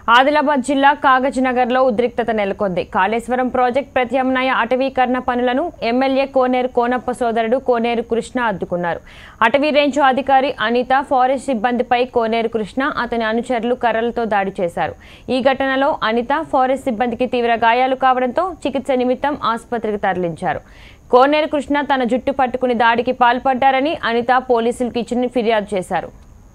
ఆదిలాబాద్ జిల్లా కాగజ్నగర్లో ఉద్రిక్తత నెలకొంది కాళేశ్వరం ప్రాజెక్ట్ ప్రత్యామ్నాయ అటవీకరణ పనులను ఎమ్మెల్యే కోనేరు కోనప్ప సోదరుడు కోనేరు కృష్ణ అడ్డుకున్నారు అటవీ రేంజ్ అధికారి అనిత ఫారెస్ట్ సిబ్బందిపై కోనేరు కృష్ణ అతని అనుచరులు కర్రలతో దాడి చేశారు ఈ ఘటనలో అనిత ఫారెస్ట్ సిబ్బందికి తీవ్ర గాయాలు కావడంతో చికిత్స నిమిత్తం ఆసుపత్రికి తరలించారు కోనేరు కృష్ణ తన జుట్టు పట్టుకుని దాడికి పాల్పడ్డారని అనిత పోలీసులకు ఇచ్చిన ఫిర్యాదు చేశారు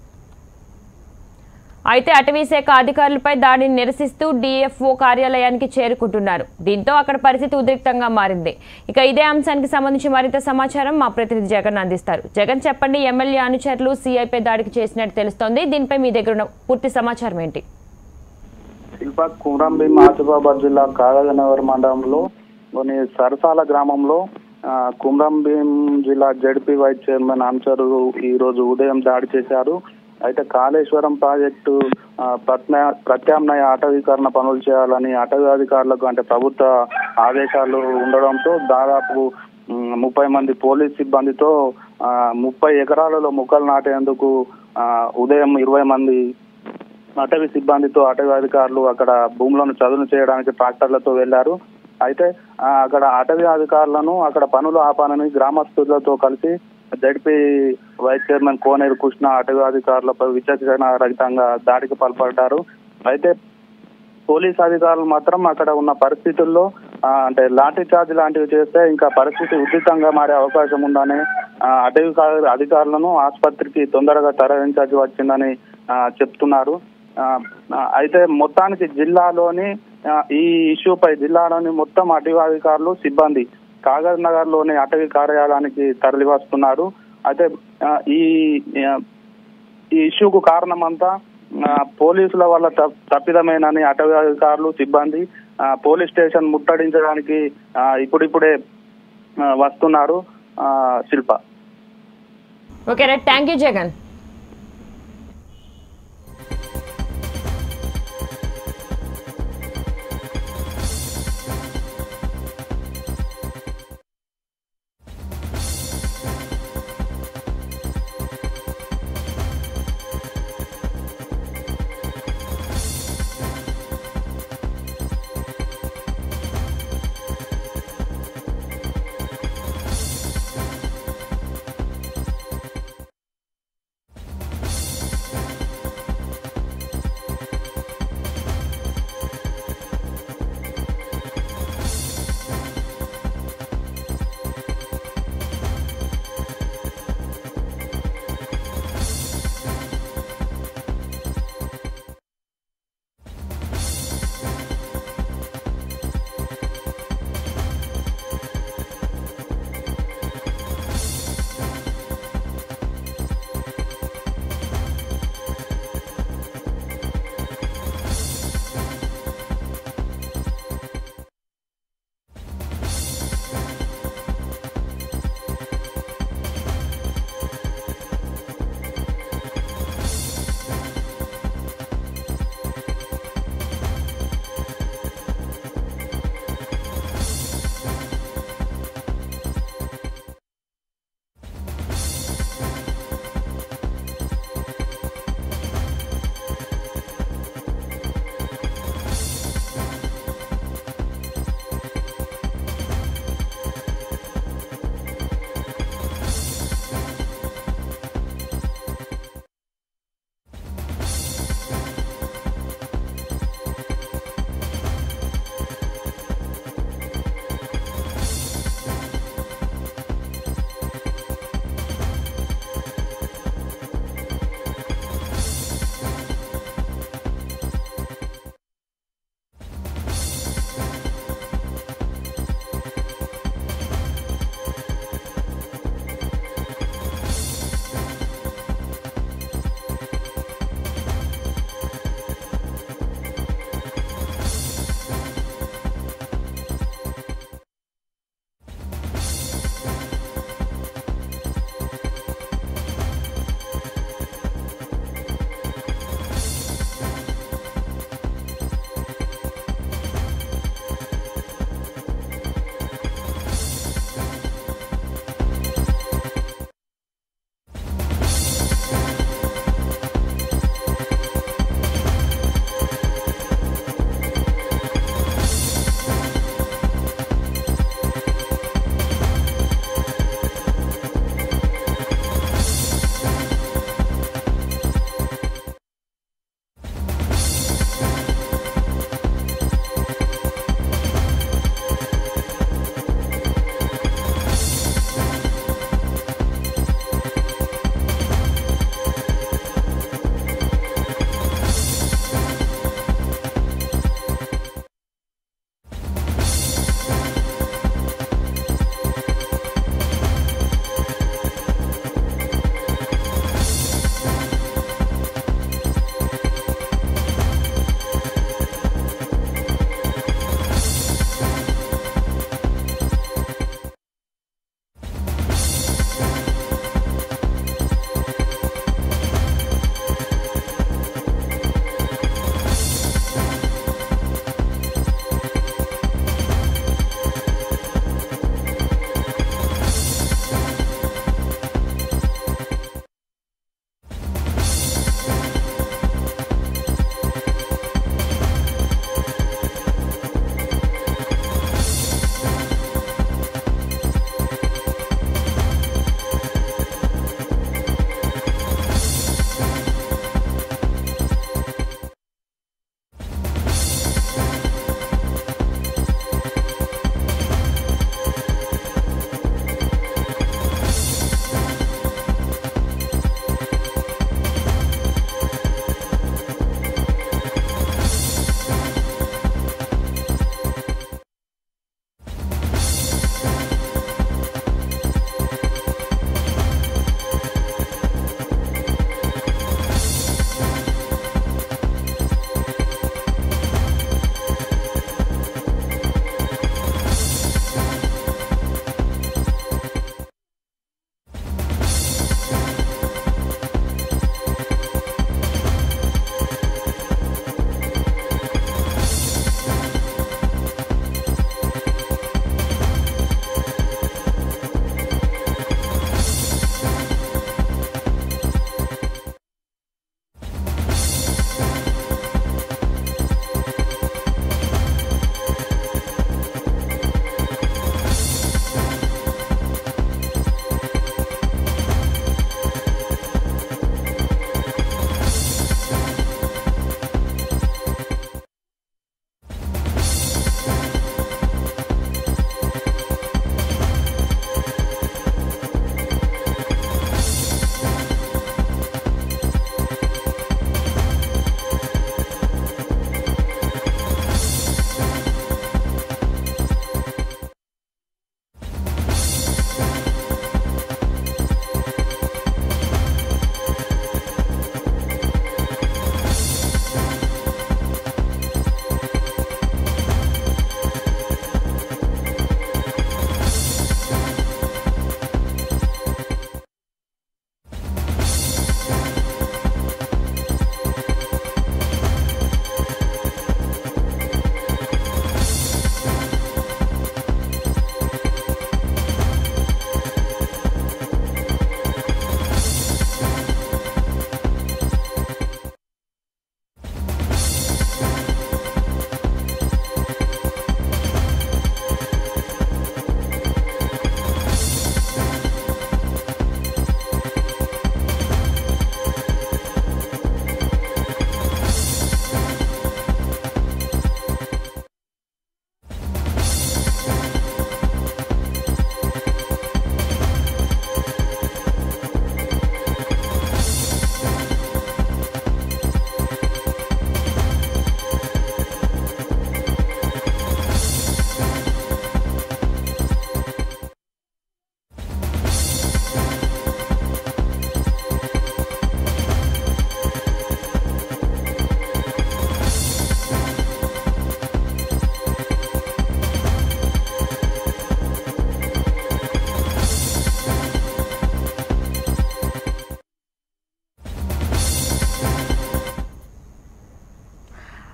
అయితే అటవీ శాఖ అధికారులపై దాడిని నిరసిస్తూ డిఎఫ్ఓ కార్యాలయానికి చేరుకుంటున్నారు దీంతో అక్కడ పరిస్థితి ఉద్రిక్తంగా మారింది ఇక ఇదే అంశానికి సంబంధించి మరింత సమాచారం మా ప్రతినిధి జగన్ అందిస్తారు జగన్ చెప్పండి ఎమ్మెల్యే అనుచరులు సీఐపై దాడికి చేసినట్టు తెలుస్తోంది దీనిపై మీ దగ్గర ఉన్న పూర్తి సమాచారం ఏంటి శిల్ప కుమ్రంభీం ఆసిఫాబాద్ జిల్లా కాగజనగర్ మండలంలో కొన్ని సరసాల గ్రామంలో ఆ, కుమ్రంభీం జిల్లా జడ్పీ వైస్ చైర్మన్ అనుచరులు ఈ రోజు ఉదయం దాడి చేశారు అయితే కాళేశ్వరం ప్రాజెక్టు ఆ, ప్రత్నా ప్రత్యామ్నాయ అటవీకరణ పనులు చేయాలని అటవీ అధికారులకు అంటే ప్రభుత్వ ఆదేశాలు ఉండడంతో దాదాపు ఉమ్, ముప్పై మంది పోలీస్ సిబ్బందితో ఆ, ముప్పై ఎకరాలలో మొక్కలు నాటేందుకు ఆ, ఉదయం ఇరవై మంది అటవీ సిబ్బందితో అటవీ అధికారులు అక్కడ భూములను చదును చేయడానికి ట్రాక్టర్లతో వెళ్లారు అయితే ఆ, అక్కడ అటవీ అధికారులను అక్కడ పనులు ఆపాలని గ్రామస్తులతో కలిసి ZP vice chairman Koneru Krishna అటవీ అధికారులపై విచక్షణ రహితంగా దాడికి పాల్పడ్డారు అయితే పోలీస్ అధికారులు మాత్రం అక్కడ ఉన్న పరిస్థితుల్లో ఆ, అంటే లాఠీ చార్జ్ లాంటివి చేస్తే ఇంకా పరిస్థితి ఉధృతంగా మారే అవకాశం ఉందని ఆ, అటవీ కా- అధికారులను ఆసుపత్రికి తొందరగా తరలించాల్సి వచ్చిందని ఆ, చెప్తున్నారు ఆ, ఆ, అయితే మొత్తానికి జిల్లాలోని ఆ, ఈ ఇష్యూపై జిల్లాలోని మొత్తం అటవీ అధికారులు సిబ్బంది కాగజ్ నగర్ లోని అటవీ కార్యాలయానికి తరలి వస్తున్నారు అయితే ఆ, ఈ ఆ, ఈ ఇష్యూకు కారణమంతా ఆ, పోలీసుల వల్ల తప్- తప్పిదమేనని అటవీ అధికారులు సిబ్బంది ఆ, పోలీస్ స్టేషన్ ముట్టడించడానికి ఆ, ఇప్పుడిప్పుడే ఆ, వస్తున్నారు ఆ, Shilpa okay right thank you Jagan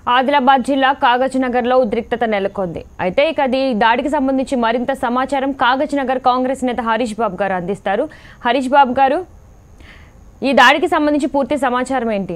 Adilabad జిల్లా కాగజ్నగర్ లో ఉద్రిక్తత నెలకొంది అయితే ఇక ఈ దాడికి సంబంధించి మరింత సమాచారం కాగజ్నగర్ కాంగ్రెస్ నేత హరీష్ బాబు గారు అందిస్తారు హరీష్ బాబు గారు ఈ దాడికి సంబంధించి పూర్తి సమాచారం ఏంటి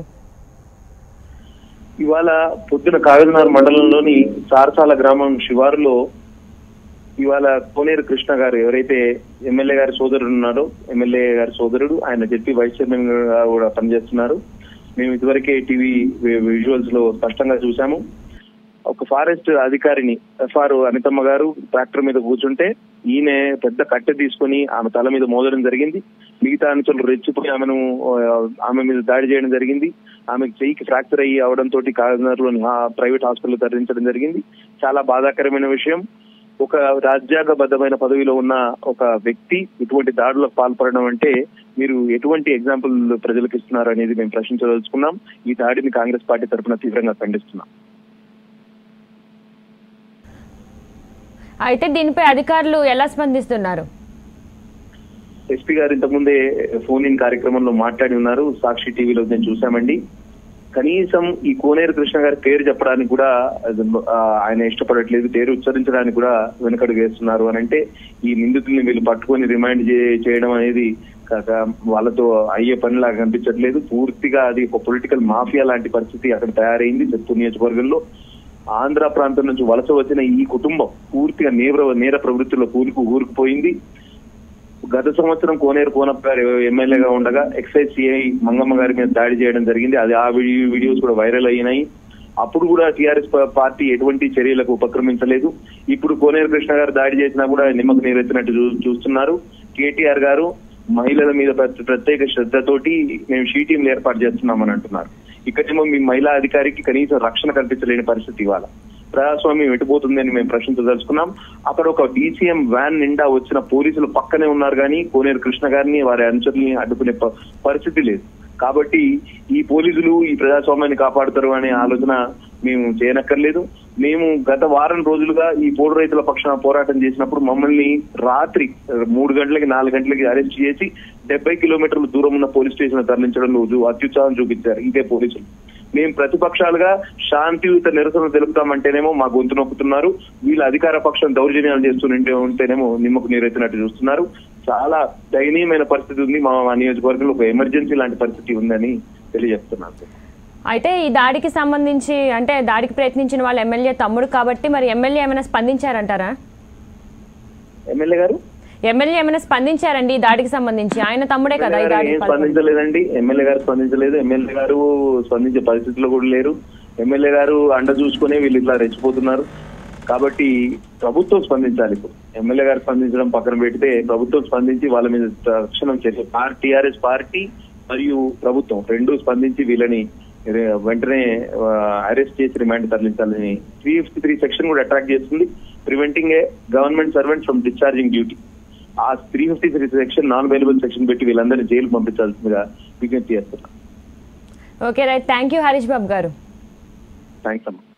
ఇవాళ పొద్దున కాగజనగర్ మండలంలోని సారసాల గ్రామం శివారులో ఇవాళ కోనేరు కృష్ణ గారు ఎవరైతే ఎమ్మెల్యే గారి సోదరుడు ఉన్నారో ఎమ్మెల్యే గారి సోదరుడు ఆయన జెడ్పీ వైస్ చైర్మన్ గా కూడా పనిచేస్తున్నారు మేము ఇదివరకే టీవీ విజువల్స్ లో స్పష్టంగా చూసాము ఒక ఫారెస్ట్ అధికారిని ఎఫ్ఆర్ అనితమ్మ గారు ట్రాక్టర్ మీద కూర్చుంటే ఈయన పెద్ద కట్టె తీసుకొని ఆమె తల మీద మోదడం జరిగింది మిగతా అనుచరులు రెచ్చిపోయి ఆమెను ఆ, ఆమె మీద దాడి చేయడం జరిగింది ఆమెకు చెయ్యికి ఫ్రాక్చర్ అయ్యి అవడంతో కాకినాడలోని ప్రైవేట్ హాస్పిటల్ తరలించడం జరిగింది చాలా బాధాకరమైన విషయం ఒక రాజ్యాంగబద్ధమైన పదవిలో ఉన్న ఒక వ్యక్తి ఇటువంటి దాడులకు పాల్పడడం అంటే మీరు ఎటువంటి ఎగ్జాంపుల్ ప్రజలకు ఇస్తున్నారు అనేది మేము ప్రశ్నించదలుచుకున్నాం ఈ దాడిని కాంగ్రెస్ పార్టీ తరఫున తీవ్రంగా ఖండిస్తున్నాం అయితే దీనిపై అధికారులు ఎలా స్పందిస్తున్నారు ఎస్పీ గారు ఇంతకుముందే ఫోన్ ఇన్ కార్యక్రమంలో మాట్లాడి ఉన్నారు సాక్షి టీవీలో నేను చూసామండి కనీసం ఈ కోనేరు కృష్ణ గారి పేరు చెప్పడానికి కూడా ఆ, ఆయన ఇష్టపడట్లేదు పేరు ఉచ్చరించడానికి కూడా వెనకడుగు వేస్తున్నారు అని అంటే ఈ నిందితుల్ని వీళ్ళు పట్టుకొని రిమైండ్ చే- చేయడం అనేది కాక వాళ్ళతో అయ్యే పనిలాగా కనిపించట్లేదు పూర్తిగా అది ఒక పొలిటికల్ మాఫియా లాంటి పరిస్థితి అక్కడ తయారైంది చెత్తూరు నియోజకవర్గంలో ఆంధ్ర ప్రాంతం నుంచి వలస వచ్చిన ఈ కుటుంబం పూర్తిగా నేర నేర ప్రవృత్తిలో కూరుకు ఊరుకుపోయింది గత సంవత్సరం కోనేరు కోనప్ప గారు ఎమ్మెల్యేగా ఉండగా ఎక్సైజ్ సిఐ మంగమ్మ గారి మీద దాడి చేయడం జరిగింది అది ఆ వీడియో వీడియోస్ కూడా వైరల్ అయినాయి అప్పుడు కూడా టీఆర్ఎస్ పార్టీ ఎటువంటి చర్యలకు ఉపక్రమించలేదు ఇప్పుడు కోనేరు కృష్ణ గారు దాడి చేసినా కూడా నిమ్మకు నీరెత్తినట్టు చూ- చూస్తున్నారు కేటీఆర్ గారు మహిళల మీద ప్ర- ప్రత్యేక శ్రద్ధతోటి మేము షీ టీంలు ఏర్పాటు చేస్తున్నామని అంటున్నారు ఇక్కడేమో మీ మహిళా అధికారికి కనీసం రక్షణ కల్పించలేని పరిస్థితి ఇవాళ ప్రజాస్వామ్యం ఎటుపోతుందని మేము ప్రశ్నించదలుచుకున్నాం అక్కడ ఒక డీసీఎం వ్యాన్ నిండా వచ్చిన పోలీసులు పక్కనే ఉన్నారు కానీ కోనేరు కృష్ణ గారిని వారి అనుచరుల్ని అడ్డుకునే ప- పరిస్థితి లేదు కాబట్టి ఈ పోలీసులు ఈ ప్రజాస్వామ్యాన్ని కాపాడుతారు అనే ఆలోచన మేము చేయనక్కర్లేదు మేము గత వారం రోజులుగా ఈ పోడు రైతుల పక్షాన పోరాటం చేసినప్పుడు మమ్మల్ని రాత్రి మూడు గంటలకి నాలుగు గంటలకి అరెస్ట్ చేసి డెబ్బై కిలోమీటర్ల దూరం ఉన్న పోలీస్ స్టేషన్ తరలించడంలో చూ- అత్యుత్సాహం చూపించారు ఇదే పోలీసులు మేము ప్రతిపక్షాలుగా శాంతియుత నిరసన తెలుపుతామంటేనేమో మా గొంతు నొక్కుతున్నారు వీళ్ళ అధికార పక్షం దౌర్జన్యాలు చేస్తుంటే ఉంటేనేమో నిమ్మకు నీరెత్తినట్టు చూస్తున్నారు చాలా దయనీయమైన పరిస్థితి ఉంది మా మా నియోజకవర్గంలో ఒక ఎమర్జెన్సీ లాంటి పరిస్థితి ఉందని తెలియజేస్తున్నాను అయితే ఈ దాడికి సంబంధించి అంటే దాడికి ప్రయత్నించిన వాళ్ళ ఎమ్మెల్యే తమ్ముడు కాబట్టి మరి ఎమ్మెల్యే ఏమైనా స్పందించారంటారా ఎమ్మెల్యే గారు ఎమ్మెల్యే ఏమైనా స్పందించారండి ఈ దాడికి సంబంధించి ఆయన తమ్ముడే కదా ఈ ఎమ్మెల్యే గారు దాడికి ఏం పాల్పడింది. స్పందించలేదండి ఎమ్మెల్యే గారు స్పందించలేదు ఎమ్మెల్యే గారు స్పందించే పరిస్థితిలో కూడా లేరు ఎమ్మెల్యే గారు అండ చూసుకునే వీళ్ళు ఇట్లా రెచ్చిపోతున్నారు కాబట్టి ప్రభుత్వం స్పందించాలి ఇప్పుడు ఎమ్మెల్యే గారు స్పందించడం పక్కన పెడితే ప్రభుత్వం స్పందించి వాళ్ళ మీద తక్షణం చర్య టీఆర్ఎస్ పార్టీ మరియు ప్రభుత్వం రెండు స్పందించి వీళ్ళని రే- వెంటనే అరెస్ట్ చేసి రిమాండ్ తరలించాలని త్రీ ఫిఫ్టీ త్రీ సెక్షన్ కూడా అట్రాక్ట్ చేస్తుంది preventing a government servant from discharging duty ఆ three fifty three section non available section పెట్టి వీళ్ళందరినీ జైలు పంపించాల్సిందిగా విజ్ఞప్తి చేస్తున్నాం okay right thank you Harish Babu గారు థ్యాంక్స్ అమ్మా